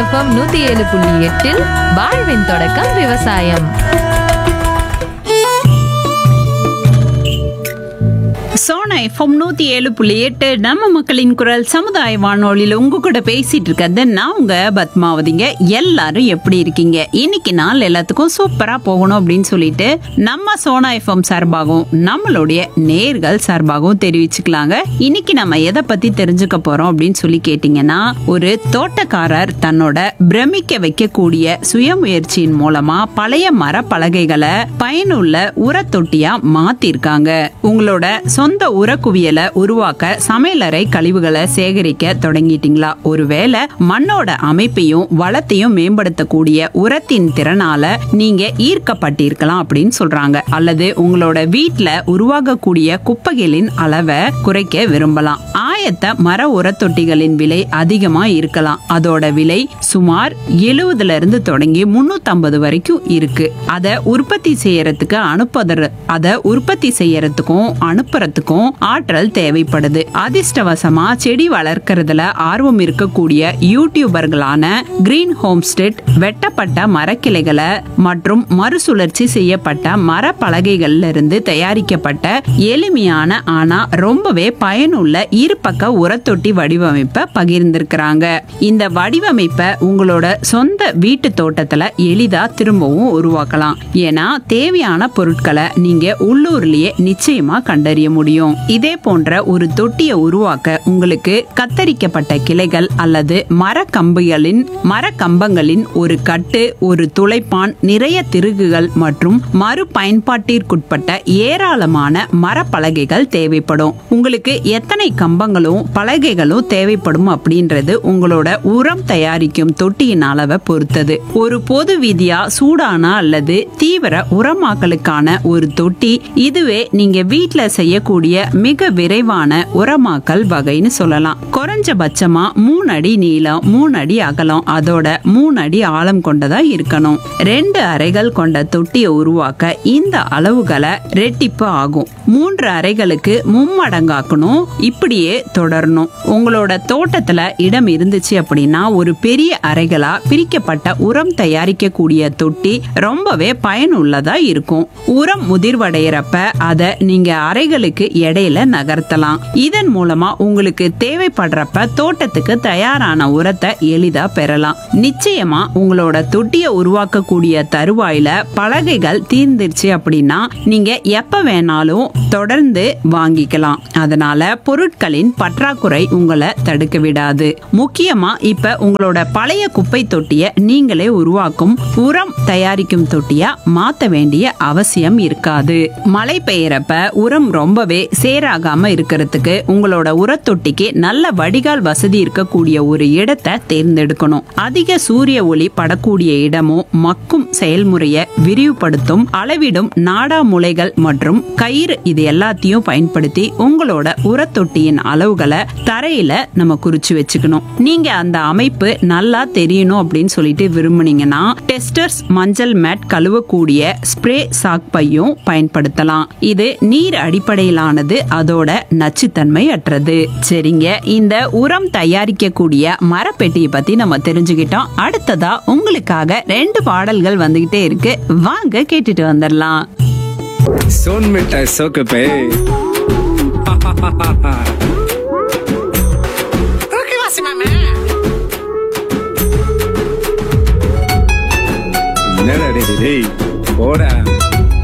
FM நூத்தி ஏழு புள்ளி எட்டில் வாழ்வின் தொடக்கம் விவசாயம் சோனா எஃப்எம் நூத்தி ஏழு புள்ளி எட்டு நம்ம மக்களின் குரல் சமுதாய வானொலியில் உங்க கூட பேசிட்டு இருக்கிறது நான் உங்க பத்மாவதிங்க எல்லாரும் எப்படி இருக்கீங்க இன்னைக்கு நாள் எல்லாத்துக்கும் சூப்பரா போகணும் அப்படின்னு சொல்லிட்டு நம்ம சோனா எஃப்எம் சார்பாகவும் நம்மளுடைய நேர்கள் சார்பாகவும் தெரிவிச்சுக்கலாங்க இன்னைக்கு நம்ம எதை பத்தி தெரிஞ்சுக்க போறோம் அப்படின்னு சொல்லி கேட்டீங்கன்னா ஒரு தோட்டக்காரர் தன்னோட பிரமிக்க வைக்கக்கூடிய சுயமுயற்சியின் மூலமா பழைய மர பலகைகளை பயனுள்ள உரத்தொட்டியா மாத்திருக்காங்க உங்களோட சொந்த உரக்குவியலை உருவாக்க சமையலறை கழிவுகளை சேகரிக்க தொடங்கிட்டீங்களா ஒருவேளை மண்ணோட அமைப்பையும் வளத்தையும் மேம்படுத்தக்கூடிய உரத்தின் திறனால நீங்க ஈர்க்கப்பட்டிருக்கலாம் அப்படின்னு சொல்றாங்க அல்லது உங்களோட வீட்ல உருவாகக்கூடிய குப்பைகளின் அளவை குறைக்க விரும்பலாம் ஆயத்த மர உரத்தொட்டிகளின் விலை அதிகமா இருக்கலாம் அதோட விலை சுமார் எழுவதுல இருந்து தொடங்கி முன்னூத்தம்பது வரைக்கும் இருக்கு அதை உற்பத்தி செய்யறதுக்கு அனுப்புதற அதை உற்பத்தி செய்யறதுக்கும் அனுப்புறதுக்கும் ஆற்றல் தேவைப்படுது அதிர்ஷ்டவசமா செடி வளர்க்கறதுல ஆர்வம் இருக்கக்கூடிய யூடியூபர்களான கிரீன் ஹோம்ஸ்டெட் வெட்டப்பட்ட மரக்கிளைகளை மற்றும் மறுசுழற்சி செய்யப்பட்ட மர பலகைகள்ல இருந்து தயாரிக்கப்பட்ட எளிமையான ஆனா ரொம்பவே பயனுள்ள இருபக்க உரத்தொட்டி வடிவமைப்பை பகிர்ந்திருக்கிறாங்க இந்த வடிவமைப்பை உங்களோட சொந்த வீட்டு தோட்டத்துல எளிதா திரும்பவும் உருவாக்கலாம் ஏன்னா தேவையான பொருட்களை நீங்க உள்ளூர்லயே நிச்சயமா கண்டறிய முடியும் இதே போன்ற ஒரு தொட்டியை உருவாக்க உங்களுக்கு கத்தரிக்கப்பட்ட கிளைகள் அல்லது மர கம்பிகளின் மர கம்பங்களின் ஒரு கட்டு ஒரு துளைப்பான் நிறைய திருகுகள் மற்றும் மறு பயன்பாட்டிற்குட்பட்ட ஏராளமான மரப்பலகைகள் தேவைப்படும் உங்களுக்கு எத்தனை கம்பங்களும் பலகைகளும் தேவைப்படும் அப்படின்றது உங்களோட உரம் தயாரிக்கும் தொட்டியின் அளவை பொறுத்தது ஒரு பொது விதியா சூடான அல்லது தீவிர உரமாக்கலுக்கான ஒரு தொட்டி இதுவே நீங்க வீட்ல செய்யக்கூடிய மிக விரைவான உரமாக்கல் வகைன்னு சொல்லலாம் குறைஞ்சபட்சமா மூணு அடி நீளம் மூணு அடி அகலம் அதோட மூணு அடி ஆழம் கொண்டதா இருக்கணும் ரெண்டு அறைகள் கொண்ட தொட்டியை உருவாக்க இந்த அளவுகளை ரெட்டிப்பு ஆகும் மூன்று அறைகளுக்கு மும்மடங்காக்கணும் இப்படியே தொடரணும் உங்களோட தோட்டத்துல இடம் இருந்துச்சு அப்படின்னா ஒரு பெரிய அறைகளா பிரிக்கப்பட்ட உரம் தயாரிக்கக்கூடிய தொட்டி ரொம்பவே பயனுள்ளதா இருக்கும் உரம் முதிர்வடைகிறப்ப அதை நீங்க அறைகளுக்கு இடையில நகர்த்தலாம் இதன் மூலமா உங்களுக்கு தேவைப்படுறப்ப தோட்டத்துக்கு தயாரான உரத்தை எளிதா பெறலாம் நிச்சயமா உங்களோட தொட்டியை உருவாக்கக்கூடிய தருவாயில பலகைகள் தீர்ந்துருச்சு அப்படின்னா நீங்க எப்ப வேணாலும் தொடர்ந்து வாங்கிக்கலாம் அதனால பொருட்களின் பற்றாக்குறை உங்களை தடுக்க விடாது முக்கியமா இப்ப உங்களோட பழைய குப்பை தொட்டிய நீங்களே உருவாக்கும் உரம் தயாரிக்கும் தொட்டியா மாத்த வேண்டிய அவசியம் இருக்காது மழை பெய்யறப்ப உரம் ரொம்பவே சேராகாம இருக்கிறதுக்கு உங்களோட உரத்தொட்டிக்கு நல்ல வடிகால் வசதி இருக்கக்கூடிய ஒரு இடத்தை தேர்ந்தெடுக்கணும் அதிக சூரிய ஒளி படக்கூடிய இடமும் மக்கும் செயல்முறையை விரிவுபடுத்தும் அளவிடும் நாடா முளைகள் மற்றும் கயிறு இது எல்லாத்தையும் பயன்படுத்தி உங்களோட உரத்தொட்டியின் அளவுகளை தரையில நம்ம குறிச்சு வச்சுக்கணும் நீங்க அந்த அமைப்பு நல்லா தெரியணும் அப்படின்னு சொல்லிட்டு விரும்புனீங்கன்னா டெஸ்டர்ஸ் மஞ்சள் மேட் கழுவக்கூடிய ஸ்ப்ரே சாக் பையும் பயன்படுத்தலாம் இது நீர் அடிப்படையிலானது அதோட நச்சுத்தன்மை அற்றது சரிங்க இந்த உரம் தயாரிக்கக்கூடிய மரப்பெட்டியை பத்தி நம்ம தெரிஞ்சுக்கிட்டோம் அடுத்ததா உங்களுக்காக ரெண்டு பாடல்கள் வந்துகிட்டே இருக்கு வாங்க கேட்டுட்டு வந்துடலாம் सोन मिठाई सोक पे என்னடா டேய், டேய், போடா